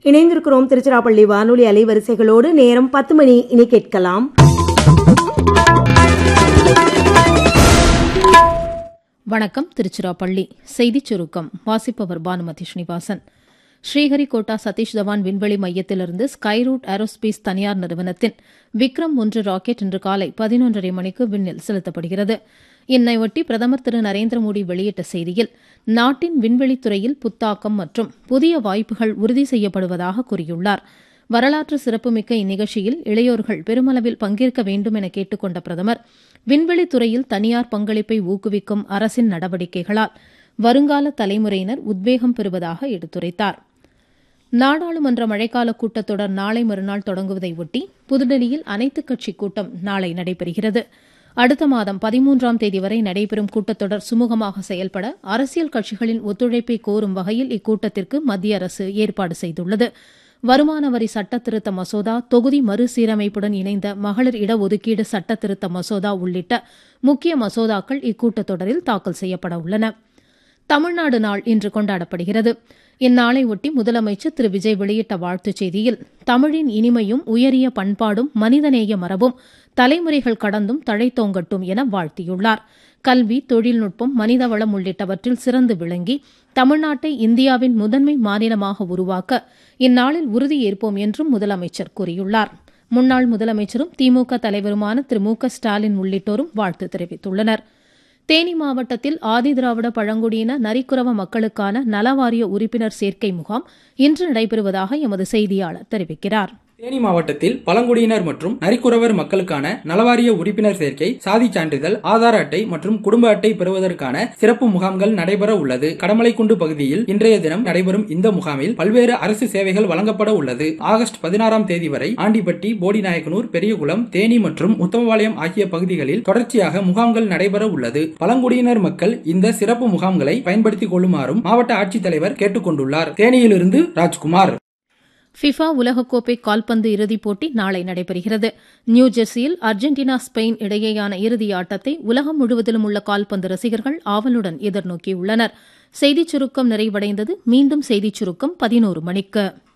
இணைந்திருக்கிறோம் திருச்சிராப்பள்ளி வானொலி அலைவரிசைகளோடு நேரம் பத்து மணி இனி கேட்கலாம் வணக்கம் திருச்சிராப்பள்ளி செய்திச் சுருக்கம் வாசிப்பவர் பானுமதி ஸ்ரீனிவாசன் ஸ்ரீஹரிகோட்டா சதீஷ் தவான் விண்வெளி மையத்திலிருந்து ஸ்கைரூட் ஏரோஸ்பேஸ் தனியார் நிறுவனத்தின் விக்ரம் ஒன்று ராக்கெட் இன்று காலை பதினொன்றரை மணிக்கு விண்ணில் செலுத்தப்படுகிறது இதனையொட்டி பிரதமர் திரு நரேந்திர மோடி வெளியிட்ட செய்தியில் நாட்டின் விண்வெளித்துறையில் புத்தாக்கம் மற்றும் புதிய வாய்ப்புகள் உறுதி செய்யப்படுவதாக கூறியுள்ளார் வரலாற்று சிறப்புமிக்க இந்நிகழ்ச்சியில் இளையோர்கள் பெருமளவில் பங்கேற்க வேண்டும் என கேட்டுக் கொண்ட பிரதமர் விண்வெளித்துறையில் தனியார் பங்களிப்பை ஊக்குவிக்கும் அரசின் நடவடிக்கைகளால் வருங்கால தலைமுறையினர் உத்வேகம் பெறுவதாக எடுத்துரைத்தார் நாடாளுமன்ற மழைக்கால கூட்டத்தொடர் நாளை மறுநாள் தொடங்குவதை ஒட்டி புதுடெல்லியில் அனைத்துக் கட்சி கூட்டம் நாளை நடைபெறுகிறது அடுத்த மாதம் பதிமூன்றாம் தேதி வரை நடைபெறும் கூட்டத்தொடர் சுமூகமாக செயல்பட அரசியல் கட்சிகளின் ஒத்துழைப்பை கோரும் வகையில் இக்கூட்டத்திற்கு மத்திய அரசு ஏற்பாடு செய்துள்ளது வருமான வரி சட்ட திருத்த மசோதா தொகுதி மறுசீரமைப்புடன் இணைந்த மகளிர் இடஒதுக்கீடு சட்ட திருத்த மசோதா உள்ளிட்ட முக்கிய மசோதாக்கள் இக்கூட்டத்தொடரில் தாக்கல் செய்யப்பட உள்ளன தமிழ்நாடு நாள் இன்று கொண்டாடப்படுகிறது இந்நாளை ஒட்டி முதலமைச்சர் திரு விஜய் வெளியிட்ட வாழ்த்துச் செய்தியில் தமிழின் இனிமையும் உயரிய பண்பாடும் மனிதநேய மரபும் தலைமுறைகள் கடந்தும் தழைத்தோங்கட்டும் என வாழ்த்தியுள்ளார் கல்வி தொழில்நுட்பம் மனிதவளம் உள்ளிட்டவற்றில் சிறந்து விளங்கி தமிழ்நாட்டை இந்தியாவின் முதன்மை மாநிலமாக உருவாக்க இந்நாளில் உறுதியேற்போம் என்றும் முதலமைச்சர் கூறியுள்ளார் முன்னாள் முதலமைச்சரும் திமுக தலைவருமான திரு மு க ஸ்டாலின் உள்ளிட்டோரும் வாழ்த்து தெரிவித்துள்ளனா் தேனி மாவட்டத்தில் ஆதிதிராவிட பழங்குடியின நரிக்குறவ மக்களுக்கான நலவாரிய உறுப்பினர் சேர்க்கை முகாம் இன்று நடைபெறுவதாக எமது செய்தியாளர் தெரிவிக்கிறார் தேனி மாவட்டத்தில் பழங்குடியினர் மற்றும் நரிக்குறவர் மக்களுக்கான நலவாரிய உறுப்பினர் சேர்க்கை சாதி சான்றிதழ் ஆதார் அட்டை மற்றும் குடும்ப அட்டை பெறுவதற்கான சிறப்பு முகாம்கள் நடைபெற உள்ளது கடமலைக்குண்டு பகுதியில் இன்றைய தினம் நடைபெறும் இந்த முகாமில் பல்வேறு அரசு சேவைகள் வழங்கப்பட உள்ளது ஆகஸ்ட் பதினாறாம் தேதி வரை ஆண்டிப்பட்டி போடிநாயக்கனூர் பெரியகுளம் தேனி மற்றும் உத்தமபாளையம் ஆகிய பகுதிகளில் தொடர்ச்சியாக முகாம்கள் நடைபெற உள்ளது பழங்குடியினர் மக்கள் இந்த சிறப்பு முகாம்களை பயன்படுத்திக் கொள்ளுமாறும் மாவட்ட ஆட்சித்தலைவர் கேட்டுக் கொண்டுள்ளார் தேனியிலிருந்து ராஜ்குமார் ஃபிஃபா உலகக்கோப்பை கால்பந்து இறுதிப் போட்டி நாளை நடைபெறுகிறது நியூ ஜெர்சியில் அர்ஜென்டினா ஸ்பெயின் இடையேயான இறுதி ஆட்டத்தை உலகம் முழுவதிலும் உள்ள கால்பந்து ரசிகர்கள் ஆவலுடன் எதிர்நோக்கியுள்ளனர் செய்திச் சுருக்கம் நிறைவடைந்தது மீண்டும் செய்திச் சுருக்கம் பதினோரு மணிக்கு